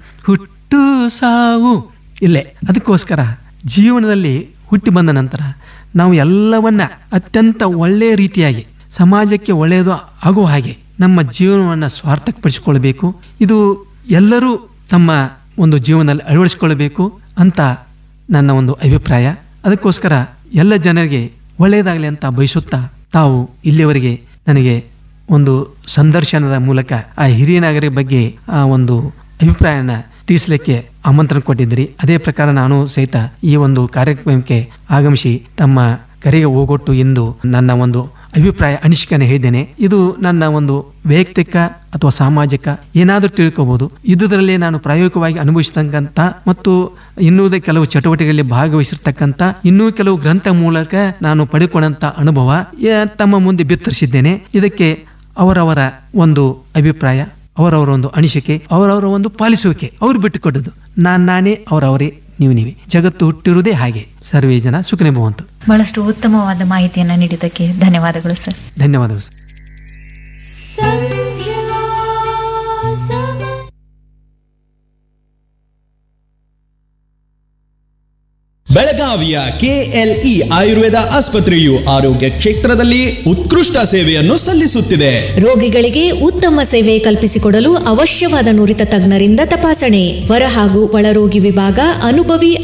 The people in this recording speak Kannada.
ಹುಟ್ಟು ಸಾವು ಇಲ್ಲೇ ಅದಕ್ಕೋಸ್ಕರ ಜೀವನದಲ್ಲಿ ಹುಟ್ಟಿ ಬಂದ ನಂತರ ನಾವು ಎಲ್ಲವನ್ನ ಅತ್ಯಂತ ಒಳ್ಳೆಯ ರೀತಿಯಾಗಿ ಸಮಾಜಕ್ಕೆ ಒಳ್ಳೆಯದು ಆಗುವ ಹಾಗೆ ನಮ್ಮ ಜೀವನವನ್ನು ಸ್ವಾರ್ಥಕಪಡಿಸಿಕೊಳ್ಬೇಕು ಇದು ಎಲ್ಲರೂ ತಮ್ಮ ಒಂದು ಜೀವನದಲ್ಲಿ ಅಳವಡಿಸಿಕೊಳ್ಳಬೇಕು ಅಂತ ನನ್ನ ಒಂದು ಅಭಿಪ್ರಾಯ ಅದಕ್ಕೋಸ್ಕರ ಎಲ್ಲ ಜನರಿಗೆ ಒಳ್ಳೆಯದಾಗಲಿ ಅಂತ ಬಯಸುತ್ತಾ ತಾವು ಇಲ್ಲಿಯವರೆಗೆ ನನಗೆ ಒಂದು ಸಂದರ್ಶನದ ಮೂಲಕ ಆ ಹಿರಿಯ ನಾಗರಿಕ ಬಗ್ಗೆ ಆ ಒಂದು ಅಭಿಪ್ರಾಯನ ತಿಳಿಸಲಿಕ್ಕೆ ಆಮಂತ್ರಣ ಕೊಟ್ಟಿದ್ರಿ ಅದೇ ಪ್ರಕಾರ ನಾನು ಸಹಿತ ಈ ಒಂದು ಕಾರ್ಯಕ್ರಮಕ್ಕೆ ಆಗಮಿಸಿ ತಮ್ಮ ಕರೆಗೆ ಹೋಗೊಟ್ಟು ಎಂದು ನನ್ನ ಒಂದು ಅಭಿಪ್ರಾಯ ಅನಿಸಿಕೆಯನ್ನು ಹೇಳಿದ್ದೇನೆ ಇದು ನನ್ನ ಒಂದು ವೈಯಕ್ತಿಕ ಅಥವಾ ಸಾಮಾಜಿಕ ಏನಾದರೂ ತಿಳ್ಕೋಬಹುದು ಇದ್ದುದರಲ್ಲಿ ನಾನು ಪ್ರಾಯೋಗಿಕವಾಗಿ ಅನುಭವಿಸತಕ್ಕಂಥ ಮತ್ತು ಇನ್ನುವುದೇ ಕೆಲವು ಚಟುವಟಿಕೆಗಳಲ್ಲಿ ಭಾಗವಹಿಸಿರ್ತಕ್ಕಂಥ ಇನ್ನೂ ಕೆಲವು ಗ್ರಂಥ ಮೂಲಕ ನಾನು ಪಡೆದುಕೊಂಡಂತ ಅನುಭವ ಏ- ತಮ್ಮ ಮುಂದೆ ಬಿತ್ತರಿಸಿದ್ದೇನೆ ಇದಕ್ಕೆ ಅವರವರ ಒಂದು ಅಭಿಪ್ರಾಯ ಅವರವರ ಒಂದು ಅನಿಸಿಕೆ ಅವರವರ ಒಂದು ಪಾಲಿಸುವಿಕೆ ಅವ್ರು ಬಿಟ್ಟುಕೊಟ್ಟದ್ದು ನಾನ್ ನಾನೇ ಅವರವರೇ ನೀವು ನೀವೇ ಜಗತ್ತು ಹುಟ್ಟಿರುವುದೇ ಹಾಗೆ ಸರ್ವೇ ಜನ ಸುಖನೇ ಭವಂತು ಬಹಳಷ್ಟು ಉತ್ತಮವಾದ ಮಾಹಿತಿಯನ್ನು ನೀಡಿದ್ದಕ್ಕೆ ಧನ್ಯವಾದಗಳು ಸರ್ ಧನ್ಯವಾದಗಳು ಸರ್. ಬೆಳಗಾವಿಯ ಕೆಎಲ್ಇ ಆಯುರ್ವೇದ ಆಸ್ಪತ್ರೆಯು ಆರೋಗ್ಯ ಕ್ಷೇತ್ರದಲ್ಲಿ ಉತ್ಕೃಷ್ಟ ಸೇವೆಯನ್ನು ಸಲ್ಲಿಸುತ್ತಿದೆ ರೋಗಿಗಳಿಗೆ ಉತ್ತಮ ಸೇವೆ ಕಲ್ಪಿಸಿಕೊಡಲು ಅವಶ್ಯವಾದ ನುರಿತ ತಜ್ಞರಿಂದ ತಪಾಸಣೆ ಹೊರ ಹಾಗೂ ಒಳರೋಗಿ ವಿಭಾಗ ಅನುಭವಿ